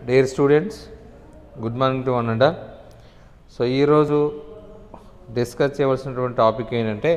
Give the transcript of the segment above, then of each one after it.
Dear students good morning to one and so ఈరోజు discuss చేయవలసినటువంటి topic ఏంటంటే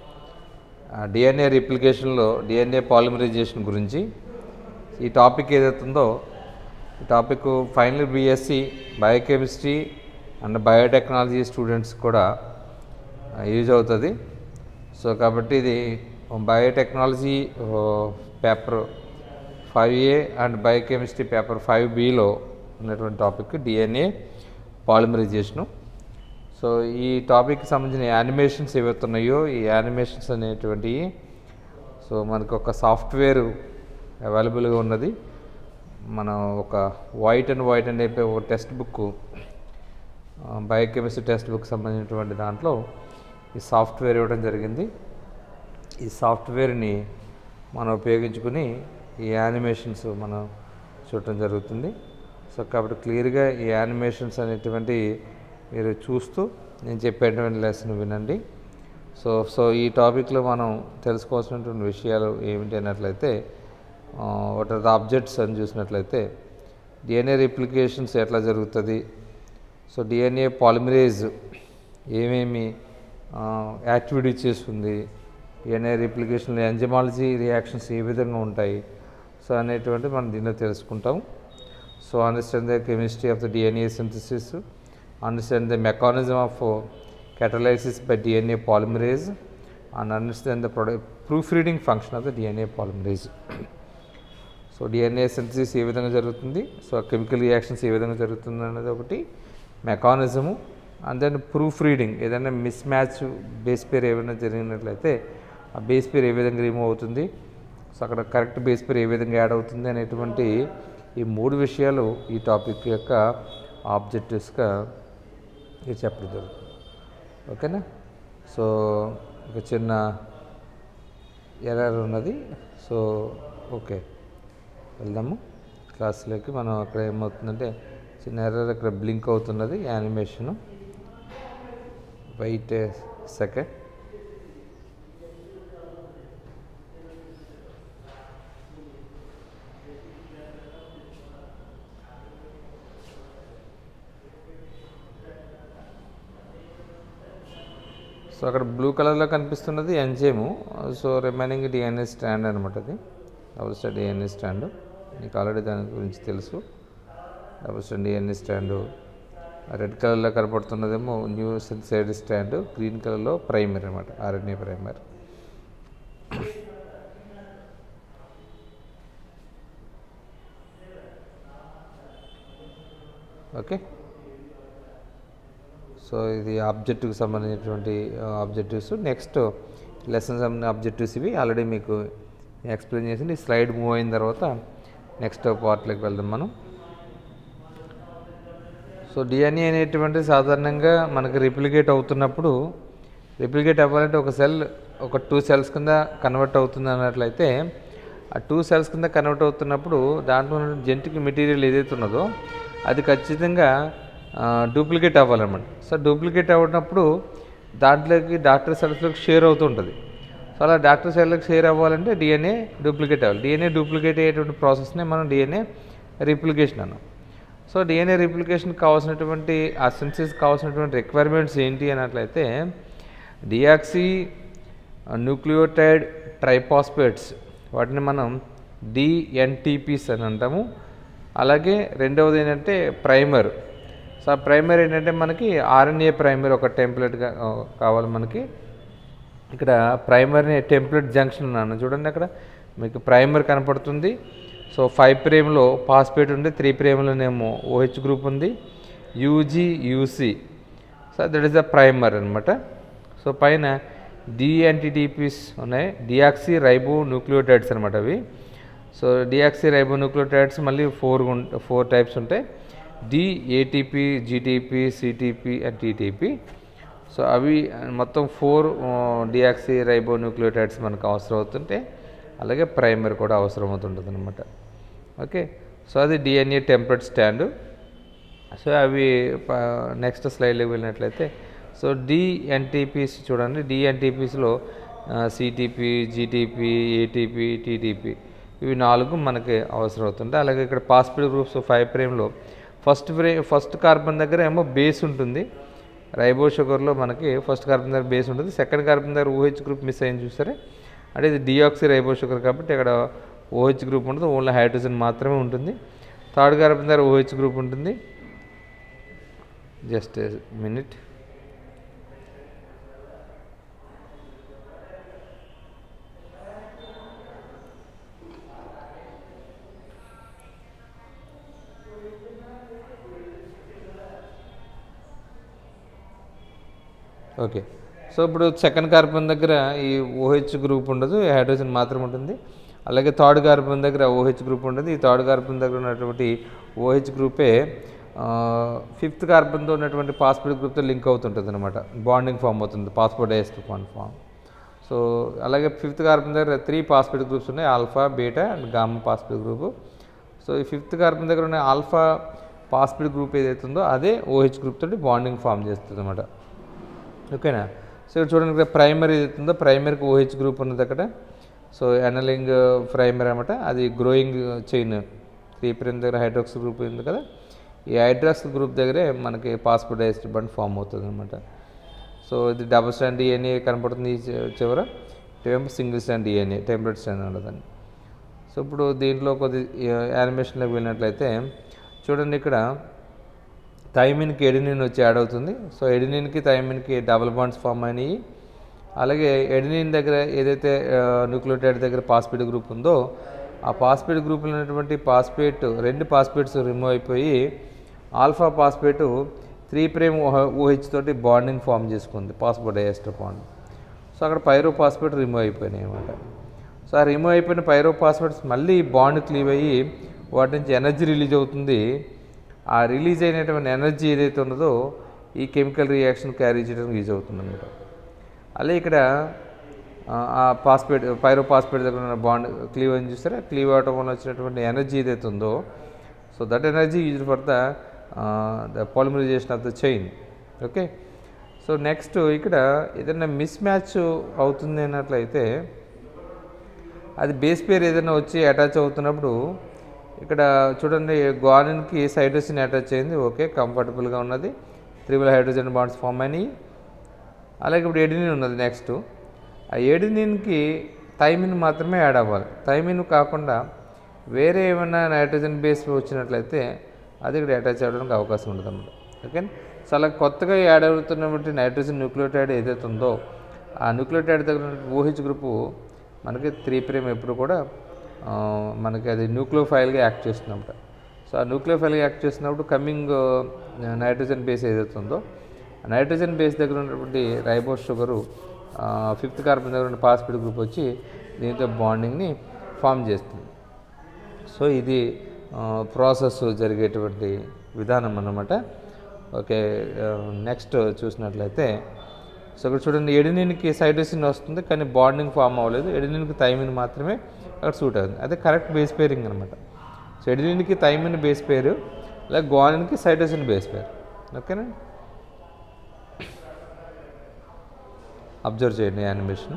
DNA రిప్లికేషన్లో డిఎన్ఏ పాలిమరైజేషన్ గురించి ఈ టాపిక్ ఏదైతుందో ఈ topic final BSc biochemistry and biotechnology students కూడా యూజ్ అవుతుంది సో కాబట్టి ఇది biotechnology paper five A and biochemistry paper five బిలో ఉన్నటువంటి టాపిక్ డిఎన్ఏ పాలిమరైజేషను సో ఈ టాపిక్కి సంబంధించిన యానిమేషన్స్ ఏవైతే ఉన్నాయో ఈ యానిమేషన్స్ అనేటువంటివి సో మనకు ఒక సాఫ్ట్వేర్ అవైలబుల్గా ఉన్నది మనం ఒక వైట్ అండ్ వైట్ అండ్ అయిపోయి ఒక text book biochemistry text book సంబంధించినటువంటి దాంట్లో ఈ సాఫ్ట్వేర్ ఇవ్వడం జరిగింది ఈ సాఫ్ట్వేర్ని మనం ఉపయోగించుకుని ఈ యానిమేషన్స్ మనం చూడటం జరుగుతుంది సో కాబట్టి క్లియర్గా ఈ యానిమేషన్స్ అనేటువంటి మీరు చూస్తూ నేను చెప్పేటువంటి లెసన్ వినండి సో సో ఈ టాపిక్లో మనం తెలుసుకోవాల్సినటువంటి విషయాలు ఏమిటి అన్నట్లయితే వాట్ ఆర్ ద ఆబ్జెక్ట్స్ అని చూసినట్లయితే డిఎన్ఏ రిప్లికేషన్స్ ఎట్లా జరుగుతుంది సో డిఎన్ఏ పాలిమరేజ్ ఏమేమి యాక్టివిటీ చేస్తుంది డిఎన్ఏ రిప్లికేషన్లో ఎంజమాలజీ రియాక్షన్స్ ఏ విధంగా ఉంటాయి సో అనేటువంటి మనం దీనిలో తెలుసుకుంటాం so understand the chemistry of the DNA synthesis understand the mechanism of catalysis by DNA polymerase and understand the product proofreading function of the DNA polymerase. So DNA synthesis ఏ విధంగా జరుగుతుంది సో కెమికల్ రియాక్షన్స్ ఏ విధంగా జరుగుతుంది అనేది ఒకటి mechanism and then proofreading ఏదైనా mismatch base pair ఏమైనా జరిగినట్లయితే ఆ బేస్ పేర్ ఏ విధంగా రిమూవ్ అవుతుంది సో అక్కడ కరెక్ట్ బేస్ పేర్ ఏ విధంగా యాడ్ అవుతుంది అనేటువంటి ఈ మూడు విషయాలు ఈ టాపిక్ యొక్క ఆబ్జెక్టివ్స్గా ఇది చెప్పడం జరుగుతుంది ఓకేనా సో ఒక చిన్న ఎర్రర్ ఉన్నది సో ఓకే వెళ్దాము క్లాస్లోకి మనం అక్కడ ఏమవుతుందంటే చిన్న ఎర్రర్ అక్కడ బ్లింక్ అవుతున్నది యానిమేషను వెయిట్ సెకండ్ సో అక్కడ బ్లూ కలర్లో కనిపిస్తున్నది enzyme so remaining DNA strand అనమాట అది డబుల్ స్టాండ్ డిఎన్ఏ స్టాండ్ నీకు ఆల్రెడీ దాని గురించి తెలుసు double strand DNA strand red కలర్లో కనపడుతున్నదేమో న్యూ సైడ్ స్టాండ్ గ్రీన్ కలర్లో ప్రైమర్ అనమాట ఆర్ఎన్ఏ ప్రైమర్ ఓకే సో ఇది ఆబ్జెక్టివ్కి సంబంధించినటువంటి ఆబ్జెక్టివ్స్ నెక్స్ట్ లెసన్ సంబంధించిన ఆబ్జెక్టివ్స్ ఇవి ఆల్రెడీ మీకు ఎక్స్ప్లెయిన్ చేసింది స్లైడ్ మూవ్ అయిన తర్వాత నెక్స్ట్ పార్ట్లోకి వెళ్దాం మనం సో డిఎన్ఏ అనేటువంటి సాధారణంగా మనకి రిప్లికేట్ అవుతున్నప్పుడు రిప్లికేట్ అవ్వాలంటే ఒక సెల్ ఒక టూ సెల్స్ కింద కన్వర్ట్ అవుతుంది అన్నట్లయితే ఆ టూ సెల్స్ కింద కన్వర్ట్ అవుతున్నప్పుడు దాంట్లో జెంటిక్ మెటీరియల్ ఏదైతే ఉన్నదో అది ఖచ్చితంగా డూప్లికేట్ అవ్వాలన్నమాట సో డూప్లికేట్ అవ్వనప్పుడు దాంట్లోకి డాక్టర్ సెల్స్లోకి షేర్ అవుతుంటుంది సో అలా డాక్టర్ సెల్కి షేర్ అవ్వాలంటే డిఎన్ఏ డూప్లికేట్ అవ్వాలి డిఎన్ఏ డూప్లికేట్ అయ్యేటువంటి ప్రాసెస్నే మనం డిఎన్ఏ రిప్లికేషన్ అన్నాం సో డిఎన్ఏ రిప్లికేషన్ కావాల్సినటువంటి ఆ సెన్సెస్ కావాల్సినటువంటి రిక్వైర్మెంట్స్ ఏంటి అన్నట్లయితే డియాక్సీ న్యూక్లియోటైడ్ ట్రైపాస్పేట్స్ వాటిని మనం డిఎన్టీపీస్ అని అంటాము అలాగే రెండవది ఏంటంటే ప్రైమర్ సో ఆ ప్రైమర్ ఏంటంటే మనకి ఆర్ఎన్ఏ ప్రైమర్ ఒక టెంప్లెట్గా కావాలి మనకి ఇక్కడ ప్రైమర్ని టెంప్లెట్ జంక్షన్ అన్నాను చూడండి అక్కడ మీకు ప్రైమర్ కనపడుతుంది సో ఫైవ్ ప్రేమ్లో పాస్పేట్ ఉంది త్రీ ప్రేమ్లోనేమో ఓహెచ్ గ్రూప్ ఉంది UG UC so that is the primer అనమాట సో పైన డిఎన్టీటీపీస్ ఉన్నాయి డియాక్సీ రైబో న్యూక్లియోటైడ్స్ అనమాట అవి సో డియాక్సీ రైబో న్యూక్లియోటైడ్స్ మళ్ళీ ఫోర్ ఫోర్ టైప్స్ ఉంటాయి D ATP GTP CTP and TTP so అవి మొత్తం ఫోర్ డియాక్సీ రైబో న్యూక్లియోటైడ్స్ మనకు అవసరం అవుతుంటే అలాగే ప్రైమర్ కూడా అవసరం అవుతుంటుంది అనమాట ఓకే సో అది డిఎన్ఏ టెంప్లెట్ స్టాండు సో అవి నెక్స్ట్ స్లైడ్లోకి వెళ్ళినట్లయితే సో డిఎన్టీపీస్ చూడండి డిఎన్టీపీస్లో సిటీపీ జీటీపీ ఏటీపీ టీటీపీ ఇవి నాలుగు మనకి అవసరం అవుతుంది అలాగే ఇక్కడ పాస్పిడ్ గ్రూప్స్ ఫైవ్ ప్రేమ్లో ఫస్ట్ ఫ్రే ఫస్ట్ కార్బన్ దగ్గర ఏమో బేస్ ఉంటుంది రైబో షుగర్లో మనకి ఫస్ట్ కార్బన్ దగ్గర బేస్ ఉంటుంది సెకండ్ కార్బన్ దగ్గర ఓహెచ్ గ్రూప్ మిస్ అయింది చూసారా అంటే ఇది డిఆక్సీ రైబో షుగర్ కాబట్టి ఇక్కడ ఓహెచ్ గ్రూప్ ఉండదు ఓన్లీ హైడ్రోజన్ మాత్రమే ఉంటుంది థర్డ్ కార్బన్ దగ్గర ఓహెచ్ గ్రూప్ ఉంటుంది జస్ట్ మినిట్ ఓకే సో ఇప్పుడు సెకండ్ కార్బన్ దగ్గర ఈ ఓహెచ్ గ్రూప్ ఉండదు హైడ్రోజన్ మాత్రం ఉంటుంది అలాగే థర్డ్ కార్బన్ దగ్గర ఓహెచ్ గ్రూప్ ఉంటుంది ఈ థర్డ్ కార్బన్ దగ్గర ఉన్నటువంటి ఓహెచ్ గ్రూపే ఫిఫ్త్ కార్బన్తో ఉన్నటువంటి పాస్పోర్ట్ గ్రూప్తో లింక్ అవుతుంటుంది అనమాట బాండింగ్ ఫామ్ అవుతుంది phosphodiester bond form so అలాగే ఫిఫ్త్ కార్బన్ దగ్గర త్రీ పాస్పోర్ట్ గ్రూప్స్ ఉన్నాయి alpha beta and gamma phosphate group so ఈ ఫిఫ్త్ కార్బన్ దగ్గర ఉన్న ఆల్ఫా పాస్పోర్ట్ గ్రూప్ ఏదైతే ఉందో అదే ఓహెచ్ గ్రూప్ తోటి బాండింగ్ ఫామ్ చేస్తుంది అనమాట ఓకేనా సో ఇక్కడ చూడండి ఇక్కడ ప్రైమరీ ఏదైతుందో ప్రైమరీకి ఓహెచ్ గ్రూప్ ఉన్నది అక్కడ సో ఎనలింగ్ ప్రైమరీ అనమాట అది గ్రోయింగ్ చైన్ త్రీ ప్రైమ్ దగ్గర హైడ్రాక్స్ గ్రూప్ ఉంది కదా ఈ హైడ్రాక్స్ గ్రూప్ దగ్గరే మనకి పాస్పోర్టైజ్డ్ బండ్ ఫామ్ అవుతుంది అనమాట సో ఇది డబుల్ స్టాండ్ డిఎన్ఏ కనపడుతుంది ఈ చి- చివర ఇటువైపు single strand DNA template strand ఉండదని సో ఇప్పుడు దీంట్లో కొద్ది యానిమేషన్లోకి వెళ్ళినట్లయితే చూడండి ఇక్కడ థైమిన్కి ఎడినిన్ వచ్చి యాడ్ అవుతుంది సో ఎడినిన్కి థైమిన్కి డబుల్ బాండ్స్ ఫామ్ అయినాయి అలాగే ఎడినిన్ దగ్గర ఏదైతే న్యూక్లియోటైడ్ దగ్గర పాస్పేట్ గ్రూప్ ఉందో ఆ పాస్పేట్ గ్రూప్లో ఉన్నటువంటి పాస్పేట్ రెండు పాస్పేట్స్ రిమూవ్ అయిపోయి alpha phosphate three prime OH తోటి బాండింగ్ ఫామ్ చేసుకుంది పాస్పోర్ట్ డైఎస్టర్ బాండ్ సో అక్కడ పైరో పాస్పేట్ రిమూవ్ అయిపోయినాయి అనమాట సో ఆ రిమూవ్ అయిపోయిన పైరో పాస్పేట్స్ మళ్ళీ బాండ్ క్లీవ్ అయ్యి వాటి నుంచి ఎనర్జీ రిలీజ్ అవుతుంది ఆ రిలీజ్ అయినటువంటి ఎనర్జీ ఏదైతే ఉన్నదో ఈ కెమికల్ రియాక్షన్ క్యారీ చేయడానికి యూజ్ అవుతుంది అనమాట అలాగే ఇక్కడ ఆ, ఆ పాస్పేట్ పైరో పాస్పేట్ దగ్గర ఉన్న బాండ్ క్లీవ్ అని చూస్తారా క్లీవ్ అవడం వల్ల వచ్చినటువంటి ఎనర్జీ ఏదైతే ఉందో so that energy use for the the polymerization of the chain okay so next ఇక్కడ ఏదైనా మిస్ మ్యాచ్ అవుతుంది అన్నట్లయితే అది బేస్ పేర్ ఏదైనా వచ్చి అటాచ్ అవుతున్నప్పుడు ఇక్కడ చూడండి గ్వానిన్కి సైటోసిన్ అటాచ్ అయింది ఓకే కంఫర్టబుల్గా ఉన్నది త్రిబుల్ హైడ్రోజన్ బాండ్స్ ఫామ్ అయినాయి అలాగే ఇప్పుడు ఎడినిన్ ఉన్నది నెక్స్ట్ ఆ ఎడినిన్కి థైమిన్ మాత్రమే యాడ్ అవ్వాలి థైమిన్ కాకుండా వేరే ఏమైనా నైట్రోజన్ బేస్ వచ్చినట్లయితే అది ఇక్కడ అటాచ్ అవ్వడానికి అవకాశం ఉంటుంది అన్నమాట ఓకే సో అలా కొత్తగా యాడ్ అవుతున్నటువంటి నైట్రోజన్ న్యూక్లియోటైడ్ ఏదైతే ఉందో ఆ న్యూక్లియోటైడ్ దగ్గర ఓహెచ్ గ్రూపు మనకి త్రీ ప్రేమ్ ఎప్పుడు కూడా ఆ, మనకి అది న్యూక్లియోఫైల్గా యాక్ట్ చేస్తున్నమాట సో ఆ న్యూక్లియోఫైల్గా యాక్ట్ చేసినప్పుడు కమింగ్ నైట్రోజన్ బేస్ ఏదైతే ఉందో ఆ నైట్రోజన్ బేస్ దగ్గర ఉన్నటువంటి రైబోస్ షుగరు ఫిఫ్త్ కార్బన్ దగ్గర ఉన్న పాస్పిడ్ గ్రూప్ వచ్చి దీంతో బాండింగ్ని ఫామ్ చేస్తుంది సో ఇది ప్రాసెస్ జరిగేటువంటి విధానం అన్నమాట ఓకే నెక్స్ట్ చూసినట్లయితే సో ఇక్కడ చూడండి ఎడినిన్కి సైటోసిన్ వస్తుంది కానీ బాండింగ్ ఫామ్ అవ్వలేదు ఎడినిన్కి థైమిన్ మాత్రమే అక్కడ సూట్ అవుతుంది అదే కరెక్ట్ బేస్ పేరింగ్ అనమాట సో ఎడినిన్కి థైమిన్ బేస్ పేరు అలాగే గ్వానిన్కి సైటోసిన్ బేస్ పేరు ఓకేనా అబ్జర్వ్ చేయండి యానిమేషన్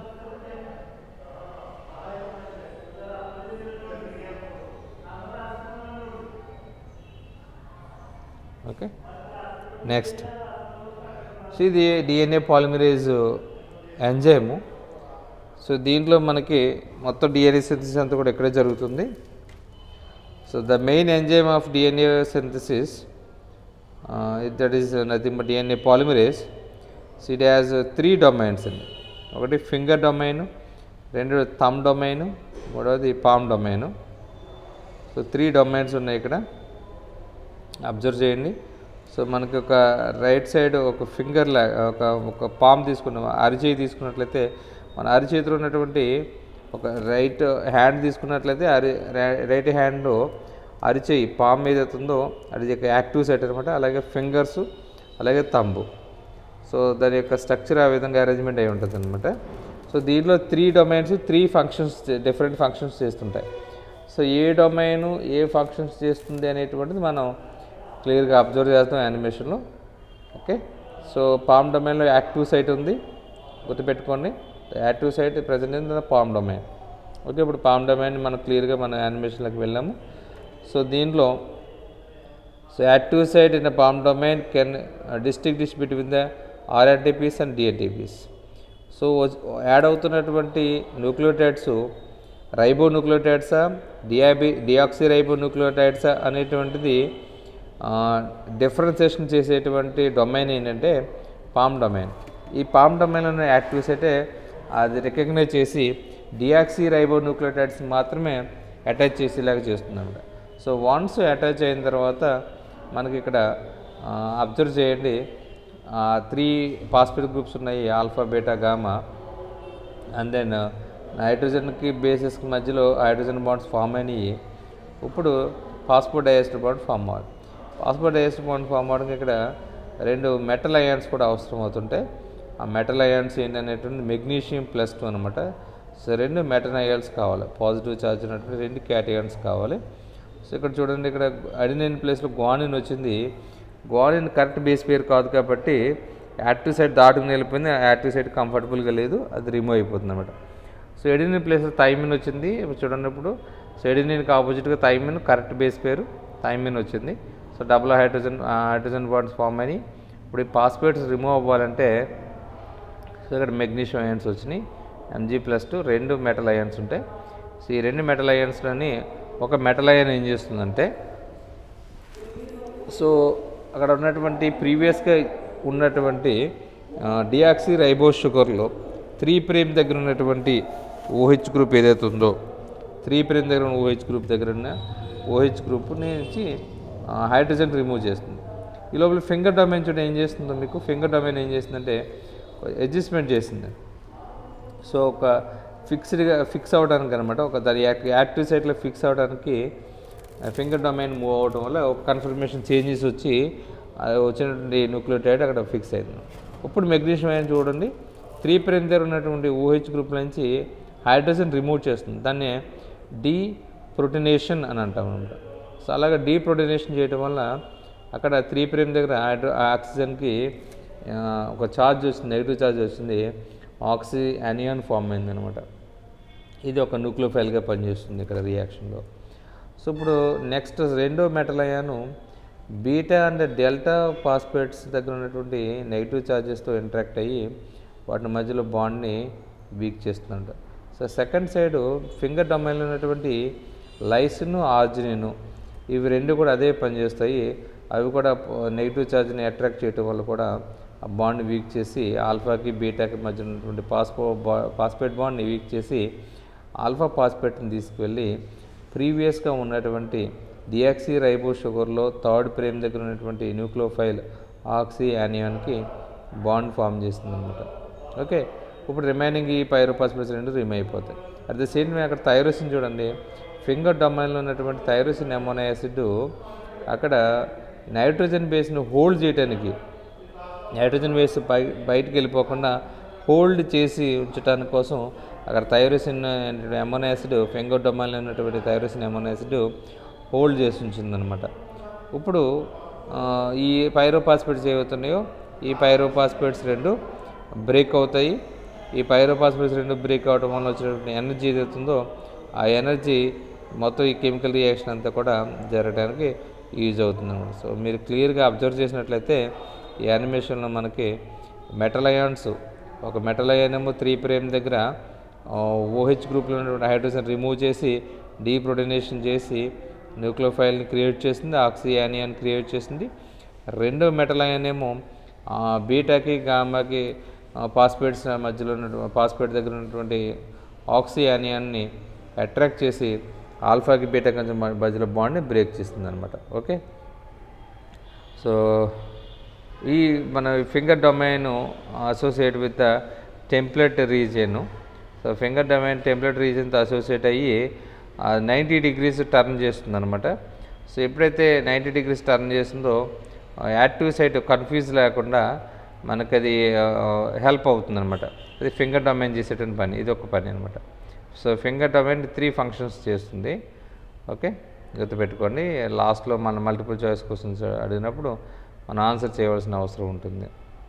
ఓకే నెక్స్ట్ సో ఇది డిఎన్ఏ పాలిమరేజ్ ఎంజైము సో దీంట్లో మనకి మొత్తం డిఎన్ఏ సింథసిస్ అంతా కూడా ఇక్కడే జరుగుతుంది so the main enzyme of DNA synthesis that is nothing but DNA polymerase so it has three domains అండి ఒకటి ఫింగర్ డొమైన్ రెండు థమ్ డొమైన్ మూడవది palm domain so three domains ఉన్నాయి ఇక్కడ అబ్జర్వ్ చేయండి సో మనకి ఒక రైట్ సైడ్ ఒక ఫింగర్ లా ఒక ఒక పామ్ తీసుకున్నాం అరిచేయి తీసుకున్నట్లయితే మన అరిచేతిలో ఉన్నటువంటి ఒక రైట్ హ్యాండ్ తీసుకున్నట్లయితే అరి రైట్ హ్యాండ్ అరిచేయి పామ్ ఏదైతే ఉందో అది ఒక యాక్టివ్ సైట్ అనమాట అలాగే ఫింగర్స్ అలాగే తంబు సో దాని యొక్క స్ట్రక్చర్ ఆ విధంగా అరేంజ్మెంట్ అయి ఉంటుంది అనమాట సో దీంట్లో three domains three functions different functions చేస్తుంటాయి సో ఏ డొమైన్ ఏ ఫంక్షన్స్ చేస్తుంది అనేటువంటిది మనం క్లియర్గా అబ్జర్వ్ చేస్తాం యానిమేషన్లో ఓకే సో పామ్ డొమైన్లో యాక్టివ్ సైట్ ఉంది గుర్తుపెట్టుకోండి active site present in the palm domain okay ఇప్పుడు పామ్ డొమైన్ మనం క్లియర్గా మన యానిమేషన్లోకి వెళ్ళాము సో దీనిలో so active site in the palm domain can distinguish between the rNTPs and dNTPs so add అవుతున్నటువంటి న్యూక్లియోటైడ్స్ రైబో న్యూక్లియోటైడ్సా డియాబి డియాక్సీ రైబో న్యూక్లియోటైడ్సా అనేటువంటిది డిఫరెన్సియేషన్ చేసేటువంటి డొమైన్ ఏంటంటే పామ్ డొమైన్ ఈ పామ్ డొమైన్లో యాక్టివ్స్ అయితే అది రికగ్నైజ్ చేసి డియాక్సీ రైబో న్యూక్లియోటైడ్స్ మాత్రమే అటాచ్ చేసేలాగా చేస్తుందన్నమాట సో వన్స్ అటాచ్ అయిన తర్వాత మనకి ఇక్కడ అబ్జర్వ్ చేయండి త్రీ పాస్పిడ్ గ్రూప్స్ ఉన్నాయి alpha beta gamma and then నైట్రోజన్కి బేసిస్కి మధ్యలో హైడ్రోజన్ బాండ్స్ ఫామ్ అయినాయి ఇప్పుడు ఫాస్ఫోర్ డైఎస్టర్ బాండ్ ఫామ్ అవ్వాలి ఫాస్ఫోర్ డైఎస్టర్ బాండ్ ఫామ్ అవడానికి ఇక్కడ రెండు మెటల్ అయాన్స్ కూడా అవసరం అవుతుంటాయి ఆ మెటల్ అయాన్స్ ఏంటనేటువంటి మెగ్నీషియం ప్లస్ టూ అనమాట సో రెండు మెటల్ అయాన్స్ కావాలి పాజిటివ్ ఛార్జ్ ఉన్నటువంటి రెండు క్యాటయాన్స్ కావాలి సో ఇక్కడ చూడండి ఇక్కడ అడినైన్ ప్లేస్లో గ్వానిన్ వచ్చింది గ్వానిన్ కరెక్ట్ బేస్ పేరు కాదు కాబట్టి యాక్టివ్ సైడ్ దాటుకుని వెళ్ళిపోయింది యాక్టివ్ సైడ్ కంఫర్టబుల్గా లేదు అది రిమూవ్ అయిపోతుంది అనమాట సో ఎడినిన్ ప్లేస్లో థైమిన్ వచ్చింది ఇప్పుడు చూడండి ఇప్పుడు సో ఎడినిన్కి ఆపోజిట్గా thymine correct base pair thymine వచ్చింది so double hydrogen hydrogen bonds form అని ఇప్పుడు ఈ పాస్పేట్స్ రిమూవ్ అవ్వాలంటే సో ఇక్కడ మెగ్నీషియం అయాన్స్ వచ్చినాయి ఎంజీ ప్లస్ టూ రెండు మెటల్ అయాన్స్ ఉంటాయి సో ఈ రెండు మెటల్ అయాన్స్లోని ఒక మెటల్ అయాన్ ఏం చేస్తుందంటే సో అక్కడ ఉన్నటువంటి ప్రీవియస్గా ఉన్నటువంటి డియాక్సీ రైబోస్ షుగర్లో త్రీ ప్రేమ్ దగ్గర ఉన్నటువంటి ఓహెచ్ గ్రూప్ ఏదైతే ఉందో త్రీ ప్రేమ్ దగ్గర ఉన్న ఓహెచ్ గ్రూప్ దగ్గర ఉన్న ఓహెచ్ గ్రూప్ నుంచి హైడ్రోజన్ రిమూవ్ చేస్తుంది ఈ లోపల ఫింగర్ డొమైన్ చూడండి ఏం చేస్తుందో మీకు ఫింగర్ డొమైన్ ఏం చేస్తుందంటే అడ్జస్ట్మెంట్ చేసింది సో ఒక ఫిక్స్డ్గా ఫిక్స్ అవడానికి అనమాట ఒక దాని యాక్- యాక్టివ్ సైట్లో ఫిక్స్ అవడానికి ఫింగర్ డొమైన్ మూవ్ అవడం వల్ల ఒక కన్ఫర్మేషన్ చేంజెస్ వచ్చి అది వచ్చినటువంటి న్యూక్లియోటైడ్ అక్కడ ఫిక్స్ అయింది ఇప్పుడు మెగ్నీషియం అయన్ చూడండి త్రీ ప్రైమ్ దగ్గర ఉన్నటువంటి ఓహెచ్ గ్రూప్ నుంచి హైడ్రోజన్ రిమూవ్ చేస్తుంది దాన్ని డీ ప్రొటినేషన్ అని అంటాం అనమాట సో అలాగే డీ ప్రొటినేషన్ చేయడం వల్ల అక్కడ త్రీ ప్రైమ్ దగ్గర హైడ్రో ఆక్సిజన్కి ఆ, ఒక ఛార్జ్ వచ్చింది నెగిటివ్ ఛార్జ్ వచ్చింది ఆక్సి అనియాన్ ఫామ్ అయింది అనమాట ఇది ఒక న్యూక్లియోఫైల్గా పనిచేస్తుంది ఇక్కడ రియాక్షన్లో సో ఇప్పుడు నెక్స్ట్ రెండో metal ion beta and delta phosphates దగ్గర ఉన్నటువంటి నెగిటివ్ ఛార్జెస్తో ఇంటరాక్ట్ అయ్యి వాటి మధ్యలో బాండ్ని వీక్ చేస్తుందంట సో సెకండ్ సైడ్ ఫింగర్ డొమైన్లో ఉన్నటువంటి లైసిన్ ఆర్జినిన్ ఇవి రెండు కూడా అదే పనిచేస్తాయి అవి కూడా నెగిటివ్ ఛార్జ్ని అట్రాక్ట్ చేయడం వల్ల కూడా ఆ బాండ్ వీక్ చేసి ఆల్ఫాకి బీటాకి మధ్య ఉన్నటువంటి పాస్పో బా పాస్పేట్ బాండ్ని వీక్ చేసి ఆల్ఫా పాస్పేట్ని తీసుకువెళ్ళి ప్రీవియస్గా ఉన్నటువంటి డియాక్సీ రైబో షుగర్లో థర్డ్ ప్రేమ్ దగ్గర ఉన్నటువంటి న్యూక్లోఫైల్ ఆక్సీ యానియాన్కి బాండ్ ఫామ్ చేస్తుంది అనమాట ఓకే ఇప్పుడు రిమైనింగ్ ఈ పైరోపాస్పేట్స్ రెండు రిమైవ్ అయిపోతాయి అట్ ద సేమ్ టైం అక్కడ థైరోసిన్ చూడండి ఫింగర్ డొమైన్లో ఉన్నటువంటి థైరోసిన్ అమోనో యాసిడ్ అక్కడ నైట్రోజన్ బేస్ని హోల్డ్ చేయడానికి నైట్రోజన్ వేస్ట్ బై బయటికి వెళ్ళిపోకుండా హోల్డ్ చేసి ఉంచడానికి కోసం అక్కడ థైరోసిన్ అమోనో యాసిడ్ ఫెంగర్ డొమైన్లో ఉన్నటువంటి థైరోసిన్ అమోనో యాసిడ్ హోల్డ్ చేసి ఉంచిందనమాట ఇప్పుడు ఆ, ఈ పైరోపాస్పేట్స్ ఏవవుతున్నాయో ఈ పైరోపాస్పేట్స్ రెండు బ్రేక్ అవుతాయి ఈ పైరోపాస్పేట్స్ రెండు బ్రేక్ అవడం వల్ల వచ్చినటువంటి ఎనర్జీ ఏదవుతుందో ఆ ఎనర్జీ మొత్తం ఈ కెమికల్ రియాక్షన్ అంతా కూడా జరగడానికి యూజ్ అవుతుంది అనమాట సో మీరు క్లియర్గా అబ్జర్వ్ చేసినట్లయితే ఈ యానిమేషన్లో మనకి మెటల్ అయాన్స్ ఒక మెటల్ అయాన్ ఏమో త్రీ ప్రేమ్ దగ్గర ఓహెచ్ గ్రూప్లో ఉన్నటువంటి హైడ్రోజన్ రిమూవ్ చేసి డీప్రొటినేషన్ చేసి న్యూక్లియోఫైల్ని క్రియేట్ చేసింది ఆక్సియానియాన్ క్రియేట్ చేసింది రెండో మెటల్ అయాన్ ఏమో ఆ, బీటాకి గామాకి పాస్పేట్స్ మధ్యలో ఉన్నటువంటి పాస్పేట్ దగ్గర ఉన్నటువంటి ఆక్సియానియాన్ని అట్రాక్ట్ చేసి ఆల్ఫాకి బీటా కొంచెం మధ్యలో బాండ్ని బ్రేక్ చేస్తుంది అనమాట ఓకే సో ఈ మన finger domain associate with the template region so finger domain template రీజియన్తో అసోసియేట్ అయ్యి నైంటీ డిగ్రీస్ టర్న్ చేస్తుంది అనమాట సో ఎప్పుడైతే నైంటీ డిగ్రీస్ టర్న్ చేస్తుందో యాక్టివ్ సైట్ కన్ఫ్యూజ్ లేకుండా మనకు అది హెల్ప్ అవుతుంది అనమాట అది ఫింగర్ డొమైన్ చేసేటువంటి పని ఇది ఒక పని అనమాట so finger domain three functions చేస్తుంది ఓకే గుర్తుపెట్టుకోండి లాస్ట్లో మన మల్టిపుల్ చాయిస్ క్వశ్చన్స్ అడిగినప్పుడు మనం ఆన్సర్ చేయవలసిన అవసరం ఉంటుంది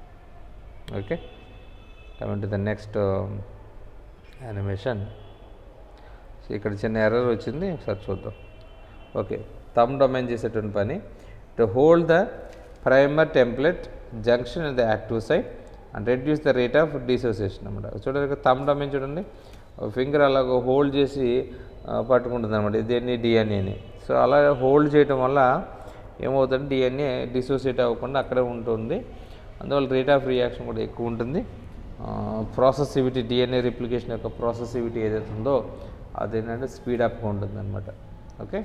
okay coming to the next animation so ఇక్కడ చిన్న ఎర్రర్ వచ్చింది ఒకసారి చూద్దాం ఓకే థమ్ డొమైన్ చేసేటువంటి పని to hold the primer template junction in the active site and reduce the rate of dissociation అనమాట చూడండి థమ్ డొమైన్ చూడండి ఫింగర్ అలాగ హోల్డ్ చేసి ఆ, పట్టుకుంటుంది అనమాట దీన్ని డిఎన్ఏని సో అలా హోల్డ్ చేయడం వల్ల ఏమవుతుంది డిఎన్ఏ డిసోసియేట్ అవ్వకుండా అక్కడే ఉంటుంది అందువల్ల రేట్ ఆఫ్ రియాక్షన్ కూడా ఎక్కువ ఉంటుంది ప్రాసెసివిటీ డిఎన్ఏ రిప్లికేషన్ యొక్క ప్రాసెసివిటీ ఏదైతే ఉందో అదేంటంటే స్పీడ్ అప్గా ఉంటుంది అనమాట ఓకే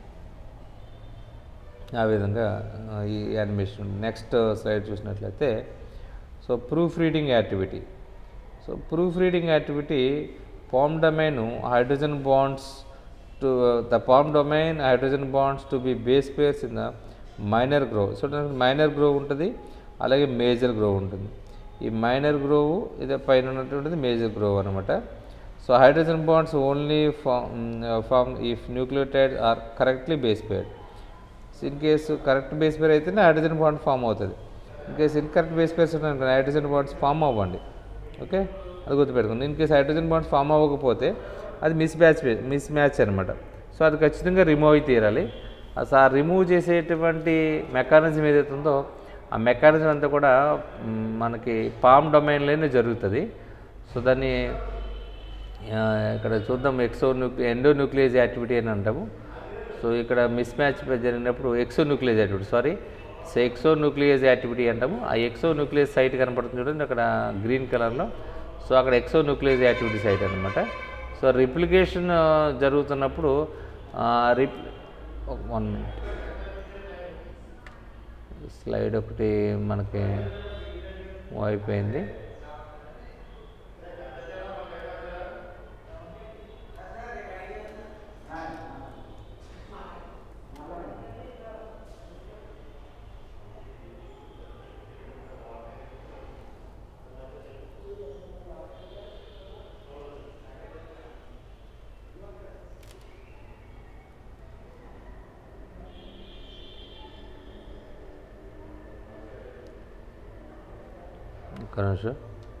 ఆ విధంగా ఆ, ఈ యానిమేషన్ నెక్స్ట్ స్లైడ్ చూసినట్లయితే so proof reading activity so proof reading activity palm domain hydrogen bonds to the palm domain hydrogen bonds to be base pairs in the minor groove so minor groove ఉంటుంది అలాగే major grow ఉంటుంది ఈ minor grove ఇదే పైన ఉన్నటువంటిది major groove అనమాట so hydrogen bonds only form form if nucleotide are correctly base paired in case correct base pair అయితేనే hydrogen bond form అవుతుంది in case incorrect base pairs ఉన్నాయి hydrogen bonds form అవ్వండి okay అది గుర్తుపెట్టుకోండి in case hydrogen bonds form అవ్వకపోతే అది mismatch mismatch అనమాట so అది ఖచ్చితంగా రిమూవ్ అయి తీరాలి అసలు ఆ రిమూవ్ చేసేటువంటి మెకానిజం ఏదైతే ఉందో ఆ మెకానిజం అంతా కూడా మ్, మనకి పామ్ డొమైన్లోనే జరుగుతుంది సో దాన్ని ఆ, ఇక్కడ చూద్దాం exonuclease endonuclease activity అని అంటాము సో ఇక్కడ మిస్ మ్యాచ్ జరిగినప్పుడు exonuclease activity sorry so exonuclease activity అంటాము ఆ ఎక్సో న్యూక్లియస్ సైట్ కనపడుతుంది చూడండి అక్కడ గ్రీన్ కలర్లో సో అక్కడ ఎక్సో న్యూక్లియస్ యాక్టివిటీ సైట్ అనమాట సో రిప్లికేషన్ జరుగుతున్నప్పుడు రిప్ వన్ మినిట్ స్లైడ్ ఒకటి మనకి మూవ్ అయిపోయింది ఒక్క నిమిషం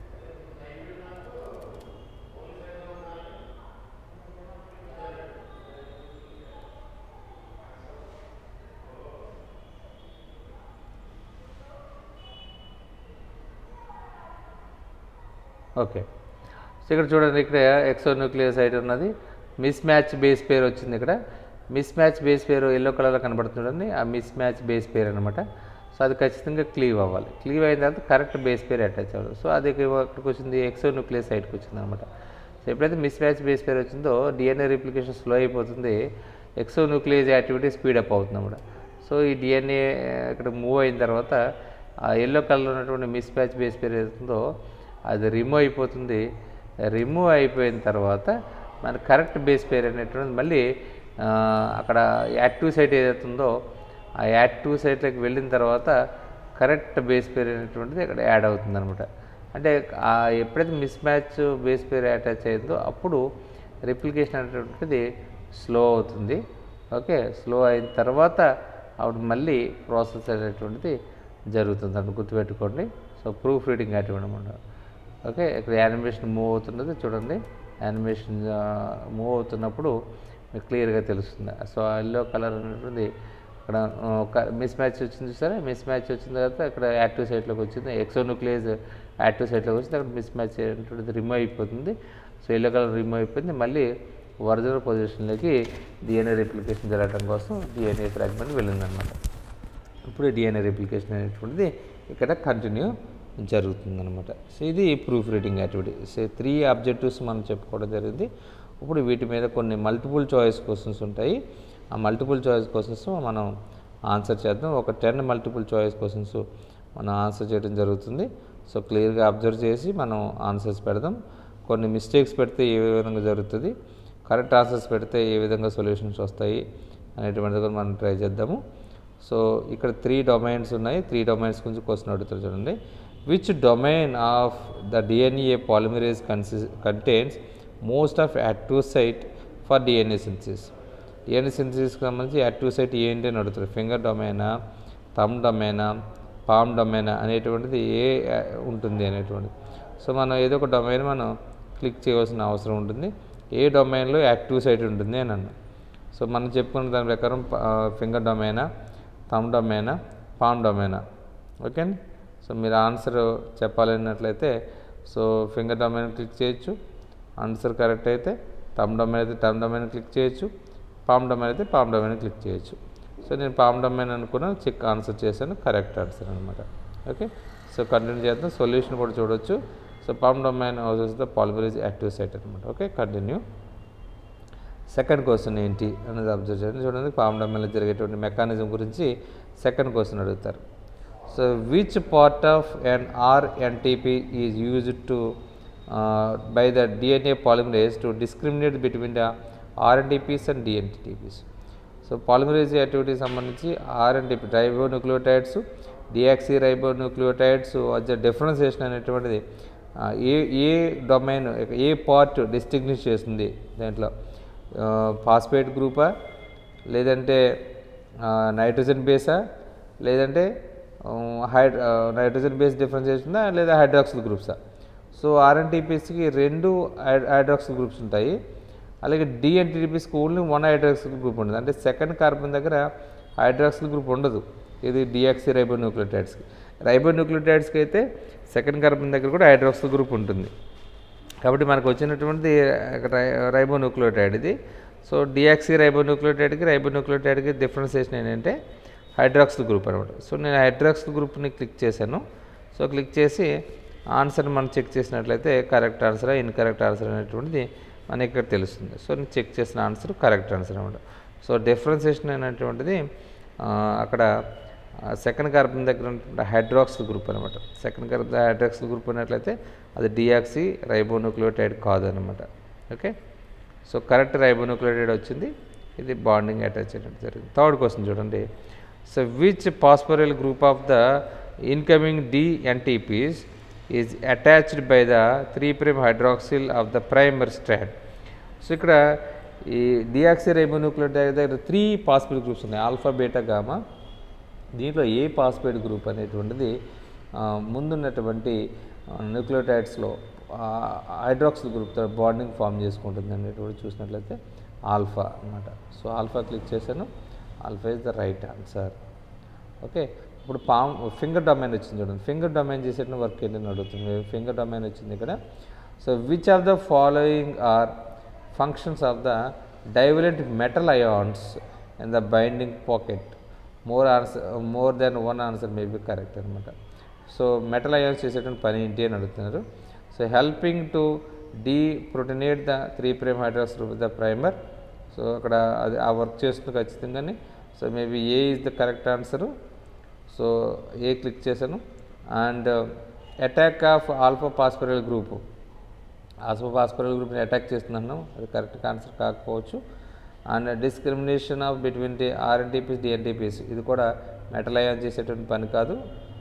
ఓకే సో ఇక్కడ చూడండి ఇక్కడ ఎక్సో న్యూక్లియోసైడ్ ఉన్నది మిస్ మ్యాచ్ బేస్ పేర్ వచ్చింది ఇక్కడ mismatch base pair yellow కలర్లో కనబడుతుంది చూడండి ఆ మిస్ మ్యాచ్ బేస్ పేర్ అనమాట సో అది ఖచ్చితంగా క్లీవ్ అవ్వాలి క్లీవ్ అయిన తర్వాత కరెక్ట్ బేస్ పేర్ అటాచ్ అవ్వాలి సో అది ఇక్కడికి వచ్చింది ఎక్సో న్యూక్లియోసైడ్కి వచ్చింది అనమాట సో ఎప్పుడైతే మిస్ మ్యాచ్ బేస్ పేర్ వచ్చిందో డిఎన్ఏ రిప్లికేషన్ స్లో అయిపోతుంది exonuclease activity speed up అవుతుంది అనమాట సో ఈ డిఎన్ఏ ఇక్కడ మూవ్ అయిన తర్వాత ఆ ఎల్లో కలర్ ఉన్నటువంటి మిస్ మ్యాచ్ బేస్ పేర్ ఏదైతుందో అది రిమూవ్ అయిపోతుంది రిమూవ్ అయిపోయిన తర్వాత మన కరెక్ట్ బేస్ పేర్ అనేటువంటిది మళ్ళీ ఆ, అక్కడ యాక్టివ్ సైట్ ఏదైతే ఉందో ఆ యాక్టివ్ సైట్లోకి వెళ్ళిన తర్వాత కరెక్ట్ బేస్ పేర్ అనేటువంటిది ఇక్కడ యాడ్ అవుతుంది అనమాట అంటే ఆ ఎప్పుడైతే mismatch base pair attach అయిందో అప్పుడు రిప్లికేషన్ అనేటువంటిది స్లో అవుతుంది ఓకే స్లో అయిన తర్వాత అప్పుడు మళ్ళీ ప్రాసెస్ అనేటువంటిది జరుగుతుంది అంటే గుర్తుపెట్టుకోండి సో ప్రూఫ్ రీడింగ్ యాక్టివ్ అనమాట ఓకే ఇక్కడ యానిమేషన్ మూవ్ అవుతున్నది చూడండి యానిమేషన్ మూవ్ అవుతున్నప్పుడు మీకు క్లియర్గా తెలుస్తుంది సో ఎల్లో కలర్ అనేటువంటి ఇక్కడ ఆ, ఒక మిస్ మ్యాచ్ వచ్చింది సరే మిస్ మ్యాచ్ వచ్చిన తర్వాత ఇక్కడ యాక్టివ్ సైట్లోకి వచ్చింది ఎక్సోన్యూక్లియస్ యాక్టివ్ సైట్లోకి వచ్చింది అక్కడ మిస్ మ్యాచ్ అనేటువంటిది రిమూవ్ అయిపోతుంది సో ఎల్లో కలర్ రిమూవ్ అయిపోయింది మళ్ళీ ఒరిజినల్ పొజిషన్లోకి డిఎన్ఏ రిప్లికేషన్ జరగడం కోసం డిఎన్ఏ ఫ్రాగ్మెంట్ వెళ్ళిందనమాట ఇప్పుడు డిఎన్ఏ రిప్లికేషన్ అనేటువంటిది ఇక్కడ కంటిన్యూ జరుగుతుందన్నమాట సో ఇది proof reading activity so three objectives మనం చెప్పుకోవడం జరిగింది ఇప్పుడు వీటి మీద కొన్ని మల్టిపుల్ చాయిస్ క్వశ్చన్స్ ఉంటాయి ఆ మల్టిపుల్ చాయిస్ క్వశ్చన్స్ మనం ఆన్సర్ చేద్దాం ఒక టెన్ మల్టిపుల్ చాయిస్ క్వశ్చన్స్ మనం ఆన్సర్ చేయడం జరుగుతుంది సో క్లియర్గా అబ్జర్వ్ చేసి మనం ఆన్సర్స్ పెడదాం కొన్ని మిస్టేక్స్ పెడితే ఏ విధంగా జరుగుతుంది కరెక్ట్ ఆన్సర్స్ పెడితే ఏ విధంగా సొల్యూషన్స్ వస్తాయి అనేటువంటిది కూడా మనం ట్రై చేద్దాము సో ఇక్కడ త్రీ డొమైన్స్ ఉన్నాయి త్రీ డొమైన్స్ గురించి క్వశ్చన్ అడుగుతారు చూడండి which domain of the DNA polymerase consists contains most of active site for DNA synthesis DNA సింథసిస్కి సంబంధించి యాక్టివ్ సైట్ ఏంటి అని అడుగుతారు ఫింగర్ డొమైనా థమ్ డొమైనా పామ్ డొమైనా అనేటువంటిది ఏ ఆ, ఉంటుంది అనేటువంటిది సో మనం ఏదో ఒక డొమైన్ మనం క్లిక్ చేయవలసిన అవసరం ఉంటుంది ఏ డొమైన్లో యాక్టివ్ సైట్ ఉంటుంది అని అన్నా సో మనం చెప్పుకున్న దాని ప్రకారం ఫింగర్ డొమైనా థమ్ డొమైనా పామ్ డొమైనా ఓకే అండి సో మీరు ఆన్సర్ చెప్పాలన్నట్లయితే సో ఫింగర్ డొమైన్ క్లిక్ చేయొచ్చు ఆన్సర్ కరెక్ట్ అయితే టమ్ డొమైన్ అయితే టమ్ డొమైన్ క్లిక్ చేయొచ్చు పామ్ డొమైన్ అయితే పామ్ డొమైన్ క్లిక్ చేయొచ్చు సో నేను పామ్ డొమైన్ అనుకున్నాను చెక్ ఆన్సర్ చేశాను కరెక్ట్ ఆన్సర్ అనమాట ఓకే సో కంటిన్యూ చేద్దాం సొల్యూషన్ కూడా చూడొచ్చు so palm domain houses the polymerase active site అనమాట ఓకే కంటిన్యూ సెకండ్ క్వశ్చన్ ఏంటి అనేది అబ్జర్వ్ చేయండి చూడండి పామ్ డొమైన్లో జరిగేటువంటి మెకానిజం గురించి సెకండ్ క్వశ్చన్ అడుగుతారు so which part of N R NTP is used to by the DNA polymerase to discriminate between the rNTPs and dNTPs so polymerase యాక్టివిటీకి సంబంధించి ఆర్ఎన్టీపీ రైబోన్యూక్లియోటైడ్స్ డియాక్సీ రైబోన్యూక్లియోటైడ్స్ మధ్య differentiation అనేటువంటిది ఆ, ఏ ఏ domain ఏ part distinguish చేస్తుంది దాంట్లో ఫాస్ఫేట్ గ్రూపా లేదంటే నైట్రోజన్ బేసా లేదంటే హైడ్ నైట్రోజన్ బేస్ డిఫరెన్స్ చేస్తుందా లేదా హైడ్రాక్సిల్ గ్రూప్సా సో ఆర్ఎన్టీపీస్కి రెండు హైడ్రాక్సిల్ గ్రూప్స్ ఉంటాయి అలాగే డిఎన్టీపీస్కి ఓన్లీ వన్ హైడ్రాక్సిల్ గ్రూప్ ఉంటుంది అంటే సెకండ్ కార్బన్ దగ్గర హైడ్రాక్సిల్ గ్రూప్ ఉండదు ఇది డియాక్సీ రైబోన్యూక్లియోటైడ్స్కి రైబోన్యూక్లియోటైడ్స్కి అయితే సెకండ్ కార్బన్ దగ్గర కూడా హైడ్రాక్సిల్ గ్రూప్ ఉంటుంది కాబట్టి మనకు వచ్చినటువంటి రైబోన్యూక్లియోటైడ్ ఇది సో డియాక్సీ రైబోన్యూక్లియోటైడ్కి రైబోన్యూక్లియోటైడ్కి డిఫరెన్సియేషన్ ఏంటంటే హైడ్రాక్సిల్ గ్రూప్ అనమాట సో నేను హైడ్రాక్సిల్ గ్రూప్ని క్లిక్ చేశాను సో క్లిక్ చేసి ఆన్సర్ మనం చెక్ చేసినట్లయితే కరెక్ట్ ఆన్సర్ ఇన్కరెక్ట్ ఆన్సర్ అనేటువంటిది మనకి ఇక్కడ తెలుస్తుంది సో నేను చెక్ చేసిన ఆన్సర్ కరెక్ట్ ఆన్సర్ అనమాట సో డిఫరెన్సియేషన్ అనేటువంటిది ఆ, అక్కడ సెకండ్ కార్బన్ దగ్గర ఉన్నటువంటి హైడ్రాక్సిల్ గ్రూప్ అనమాట సెకండ్ కార్బన్ హైడ్రాక్సిల్ గ్రూప్ ఉన్నట్లయితే అది డియాక్సీ రైబోన్యూక్లియోటైడ్ కాదనమాట ఓకే సో కరెక్ట్ రైబోన్యూక్లియోటైడ్ వచ్చింది ఇది బాండింగ్ అటాచ్ అయినట్టు జరిగింది థర్డ్ క్వశ్చన్ చూడండి so which phosphoryl group of the incoming dNTPs is attached by the three prime hydroxyl of the primer strand so ఇక్కడ ఈ డియాక్సీ రైబోన్యూక్లియోటైడ్ దగ్గర త్రీ పాస్పరల్ గ్రూప్స్ ఉన్నాయి alpha beta gamma దీంట్లో ఏ phosphate group అనేటువంటిది ఆ, ముందున్నటువంటి న్యూక్లియోటైడ్స్లో హైడ్రాక్సిల్ గ్రూప్తో బాండింగ్ ఫామ్ చేసుకుంటుంది అనేటువంటి చూసినట్లయితే ఆల్ఫా అన్నమాట సో ఆల్ఫా క్లిక్ చేశాను alpha is the right answer okay ఇప్పుడు పామ్ ఫింగర్ డొమైన్ వచ్చింది చూడండి ఫింగర్ డొమైన్ చేసేట వర్క్ ఏంటని అడుగుతుంది ఫింగర్ డొమైన్ వచ్చింది ఇక్కడ so which of the following are functions of the divalent metal ions in the binding pocket more answer more than one answer may be correct అనమాట so metal ions చేసేటువంటి పని ఏంటి అని అడుగుతున్నారు so helping to deprotonate the three prime hydroxyl the primer so అక్కడ అది ఆ work చేస్తుంది ఖచ్చితంగానే so maybe A is the correct answer so A click చేశాను and attack of alpha phosphoryl group alpha phosphoryl గ్రూప్ని attack చేస్తున్నాను అది correct answer కాకపోవచ్చు and discrimination of between the rNTPs dNTPs ఇది కూడా మెటల్ అయాన్ చేసేటువంటి పని కాదు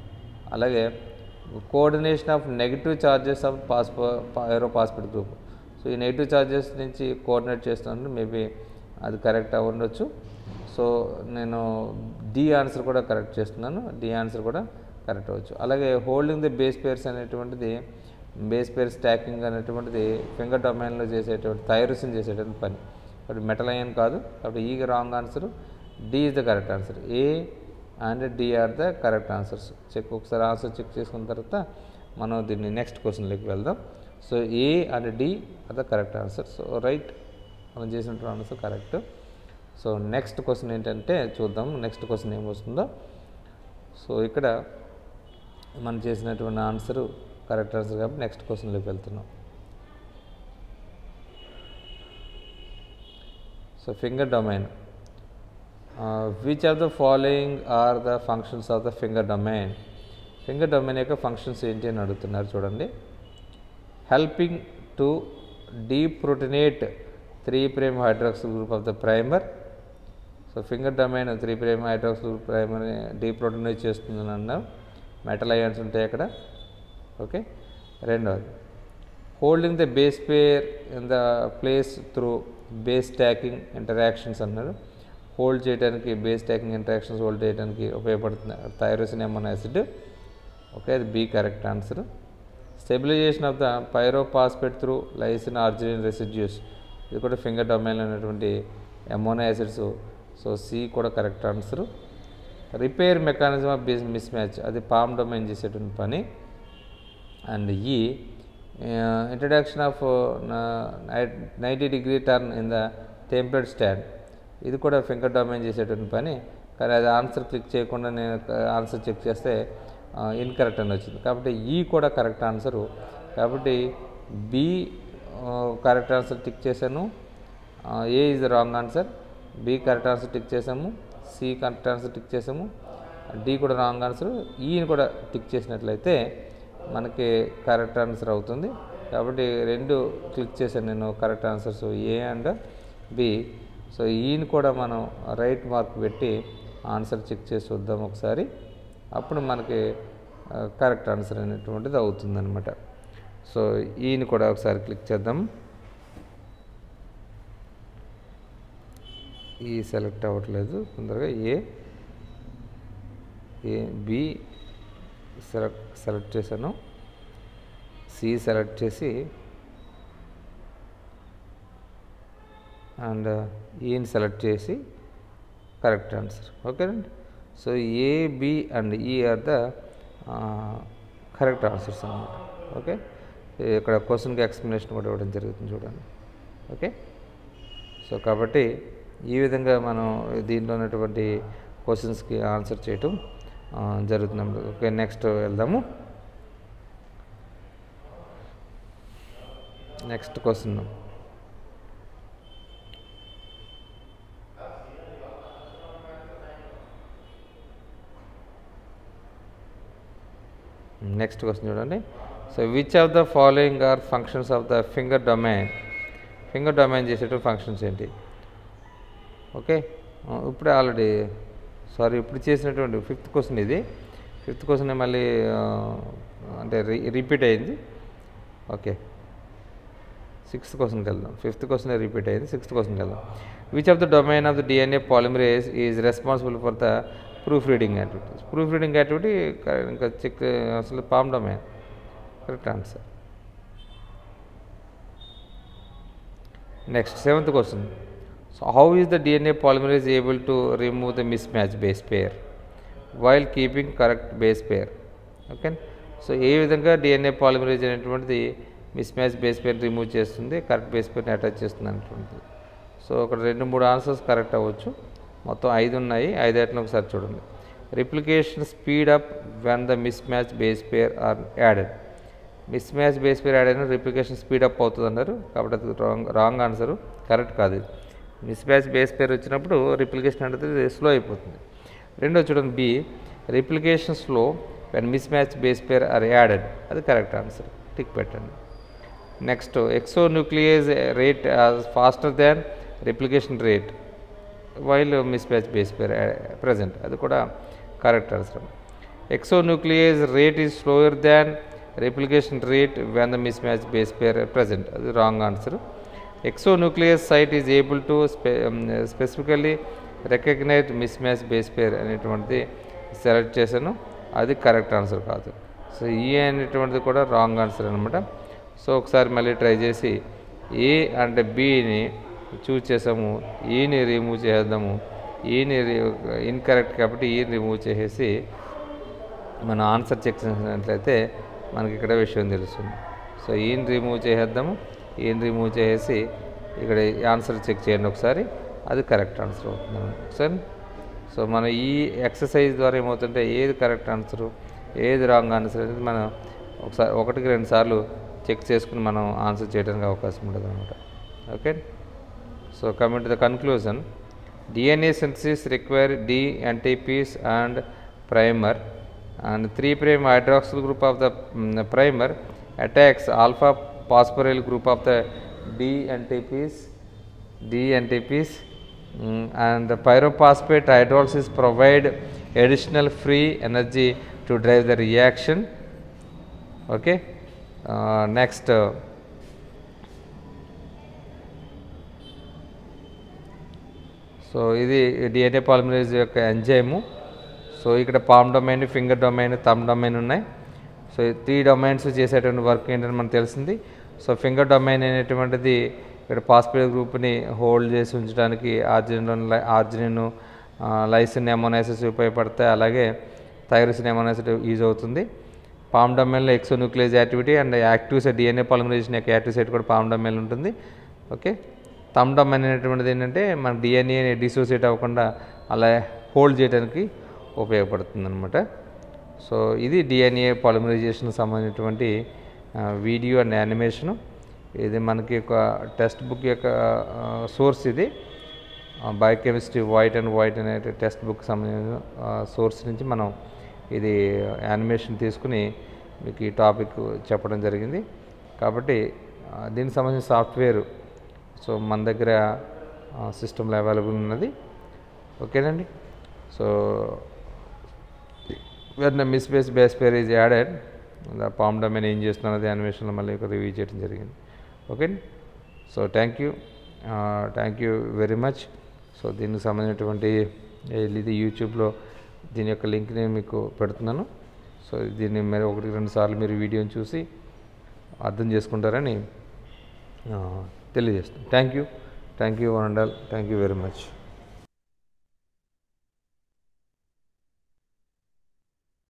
అలాగే coordination of negative charges of phospho aero phosphate group so ఈ నెగిటివ్ చార్జెస్ నుంచి కోఆర్డినేట్ చేస్తున్నాను మేబీ అది కరెక్ట్ అవ్వ ఉండొచ్చు సో నేను డి ఆన్సర్ కూడా కరెక్ట్ చేస్తున్నాను డి ఆన్సర్ కూడా కరెక్ట్ అవ్వచ్చు అలాగే హోల్డింగ్ ది బేస్ పేర్స్ అనేటువంటిది బేస్ పేర్ స్టాకింగ్ అనేటువంటిది ఫింగర్ డొమైన్లో చేసేటువంటి థైరోసిన్ చేసేటువంటి పని కాబట్టి మెటల్ అయన్ కాదు కాబట్టి ఈ wrong answer D is the correct answer A and D are the correct answers check ఒకసారి ఆన్సర్ చెక్ చేసుకున్న తర్వాత మనం దీన్ని నెక్స్ట్ క్వశ్చన్లోకి వెళ్దాం so A and D are the correct answer so right మనం చేసినటువంటి answer correct so next question ఏంటంటే చూద్దాం నెక్స్ట్ క్వశ్చన్ ఏం వస్తుందో సో ఇక్కడ మనం చేసినటువంటి ఆన్సర్ కరెక్ట్ ఆన్సర్ కాబట్టి నెక్స్ట్ క్వశ్చన్లోకి వెళ్తున్నాం so finger domain which of the following are the functions of the finger domain finger domain యొక్క ఫంక్షన్స్ ఏంటి అని అడుగుతున్నారు చూడండి helping to deprotonate three prime hydroxyl group of the primer so finger domain three prime hydroxyl group primer deprotonate చేస్తుందని అన్నాం metal ions ఉంటాయి అక్కడ okay రెండవది holding the base pair in the place through base stacking interactions అన్నారు hold చేయడానికి base stacking interactions hold చేయడానికి ఉపయోగపడుతుంది tyrosine amino acid okay అది B correct answer stabilization of the pyrophosphate through lysine arginine residues ఇది కూడా finger domain అనేటువంటి amino acids so C కూడా correct answer repair mechanism of base mismatch అది palm domain చేసేటువంటి పని and E introduction of ninety degree turn in the template strand ఇది కూడా finger domain చేసేటువంటి పని కానీ అది ఆన్సర్ క్లిక్ చేయకుండా నేను ఆన్సర్ చెక్ చేస్తే ఇన్కరెక్ట్ అని వచ్చింది కాబట్టి ఈ కూడా కరెక్ట్ ఆన్సరు కాబట్టి బి కరెక్ట్ ఆన్సర్ టిక్ చేశాను A is the wrong answer B correct answer tick చేసాము సి కరెక్ట్ ఆన్సర్ టిక్ చేసాము డి కూడా రాంగ్ ఆన్సర్ ఈని కూడా టిక్ చేసినట్లయితే మనకి కరెక్ట్ ఆన్సర్ అవుతుంది కాబట్టి రెండు క్లిక్ చేశాను నేను correct answers A and B so ఈని కూడా మనం రైట్ మార్క్ పెట్టి ఆన్సర్ చెక్ చేసి చూద్దాం ఒకసారి అప్పుడు మనకి కరెక్ట్ ఆన్సర్ అనేటువంటిది అవుతుందన్నమాట సో ఈని కూడా ఒకసారి క్లిక్ చేద్దాం ఈ సెలెక్ట్ అవ్వట్లేదు తొందరగా A A B select select చేశాను సి సెలెక్ట్ చేసి అండ్ ఈని సెలెక్ట్ చేసి కరెక్ట్ ఆన్సర్ ఓకేనండి so A B and E are the correct answers అన్నమాట ఓకే ఇక్కడ క్వశ్చన్కి ఎక్స్ప్లెనేషన్ కూడా ఇవ్వడం జరుగుతుంది చూడండి ఓకే సో కాబట్టి ఈ విధంగా మనం దీంట్లో ఉన్నటువంటి క్వశ్చన్స్కి ఆన్సర్ చేయటం ఆ, జరుగుతుంది ఓకే నెక్స్ట్ వెళ్దాము నెక్స్ట్ క్వశ్చన్ నెక్స్ట్ క్వశ్చన్ చూడండి so which of the following are functions of the finger domain finger domain చేసేటువంటి ఫంక్షన్స్ ఏంటి ఓకే ఆ, ఇప్పుడే ఆల్రెడీ సారీ ఇప్పుడు చేసినటువంటి ఫిఫ్త్ క్వశ్చన్ ఇది ఫిఫ్త్ క్వశ్చన్ మళ్ళీ ఆ, అంటే రీ రిపీట్ అయింది ఓకే సిక్స్త్ క్వశ్చన్కి వెళ్దాం ఫిఫ్త్ క్వశ్చన్ రిపీట్ అయింది సిక్స్త్ క్వశ్చన్కి వెళ్దాం which of the domain of the DNA polymerase is responsible for the proof reading activities proof reading activity ఇంకా చెక్ అసలు palm domain correct answer next seventh question so how is the DNA polymerase able to remove the mismatch base pair while keeping correct base pair okay so ఏ విధంగా DNA polymerase అనేటువంటిది mismatch base pair remove చేస్తుంది correct base పేర్ని attach చేస్తుంది అనేటువంటిది so ఒక రెండు మూడు ఆన్సర్స్ కరెక్ట్ అవ్వచ్చు మొత్తం ఐదు ఉన్నాయి ఐదేటిని ఒకసారి చూడండి replication speed up when the mismatch base pair are added mismatch base pair add అయిన రిప్లికేషన్ స్పీడ్ అప్ అవుతుంది అన్నారు కాబట్టి అది రాంగ్ రాంగ్ ఆన్సర్ కరెక్ట్ కాదు ఇది మిస్ మ్యాచ్ బేస్ పేర్ వచ్చినప్పుడు రిప్లికేషన్ అనేది స్లో అయిపోతుంది రెండో చూడండి B replication slow when mismatch base pair are added అది కరెక్ట్ ఆన్సర్ టిక్ పెట్టండి next exonuclease rate faster than replication rate while mismatch base pair present అది కూడా correct answer exonuclease rate is slower than replication rate when the mismatch base pair present అది wrong answer exonuclease site is able to spe specifically recognize mismatch base pair అనేటువంటిది select చేశాను అది correct answer కాదు so ఈ అనేటువంటిది కూడా wrong answer అనమాట so ఒకసారి మళ్ళీ ట్రై చేసి ఏ అంటే బిని చూజ్ చేసాము ఈని రిమూవ్ చేద్దాము ఈని ఇన్కరెక్ట్ కాబట్టి ఈ రిమూవ్ చేసేసి మన ఆన్సర్ చెక్ చేసినట్లయితే మనకి ఇక్కడ విషయం తెలుస్తుంది సో ఈయన రిమూవ్ చేసేద్దాము ఈయన రిమూవ్ చేసేసి ఇక్కడ ఆన్సర్ చెక్ చేయండి ఒకసారి అది కరెక్ట్ ఆన్సర్ అవుతుంది ఒకసారి సో మన ఈ ఎక్సర్సైజ్ ద్వారా ఏమవుతుంటే ఏది కరెక్ట్ ఆన్సరు ఏది రాంగ్ ఆన్సర్ అనేది మనం ఒకసారి ఒకటికి రెండు సార్లు చెక్ చేసుకుని మనం ఆన్సర్ చేయడానికి అవకాశం ఉంటుంది అనమాట okay so coming to the conclusion DNA synthesis require D NTPs and primer and 3 prime hydroxyl group of the mm, primer attacks alpha phosphoryl group of the D NTPs D NTPs mm, and the pyrophosphate hydrolysis provide additional free energy to drive the reaction okay uh, next uh, so ఇది DNA polymerase యొక్క enzyme so ఇక్కడ palm domain finger domain thumb domain ఉన్నాయి so ఈ three domains చేసేటువంటి work ఏంటని మనకు తెలిసింది so finger domain అనేటువంటిది ఇక్కడ పాస్పేట్ గ్రూప్ని హోల్డ్ చేసి ఉంచడానికి ఆర్జినిన్ ఆర్జినిన్ లైసిన్ ఎమోనైసిస్ ఉపయోగపడతాయి అలాగే థైరోసిన్ ఎమోనైసిస్ యూజ్ అవుతుంది పామ్డమెల్లో exonuclease activity and active site DNA polymerization యొక్క యాక్టివ్ సైట్ కూడా పామ్డమెల్ ఉంటుంది ఓకే థమ్డమ్ అనేటువంటిది ఏంటంటే మన డిఎన్ఏ డిసోసియేట్ అవ్వకుండా అలా హోల్డ్ చేయడానికి ఉపయోగపడుతుంది అనమాట సో ఇది డిఎన్ఏ పాలిమరైజేషన్ సంబంధించినటువంటి ఆ, వీడియో అండ్ యానిమేషను ఇది మనకి ఒక టెక్స్ట్ బుక్ యొక్క సోర్స్ ఇది బయోకెమిస్ట్రీ వైట్ అండ్ వైట్ అనే టెక్స్ట్ బుక్ సంబంధించిన సోర్స్ నుంచి మనం ఇది యానిమేషన్ తీసుకుని మీకు ఈ టాపిక్ చెప్పడం జరిగింది కాబట్టి ఆ, దీనికి సంబంధించిన సాఫ్ట్వేర్ సో మన దగ్గర సిస్టంలో అవైలబుల్ ఉన్నది ఓకేనండి so when miss base base pair is added palm domain ఏం చేస్తున్నది అన్వేషణలో మళ్ళీ ఒక రివ్యూ చేయడం జరిగింది okay so thank you thank you very much so దీనికి సంబంధించినటువంటి ఇది యూట్యూబ్లో దీని యొక్క లింక్ నేను మీకు పెడుతున్నాను సో దీన్ని మరి ఒకటి రెండు సార్లు మీరు వీడియోని చూసి అర్థం చేసుకుంటారని ఆ, తెలియజేస్తాను thank you thank you one and all thank you very much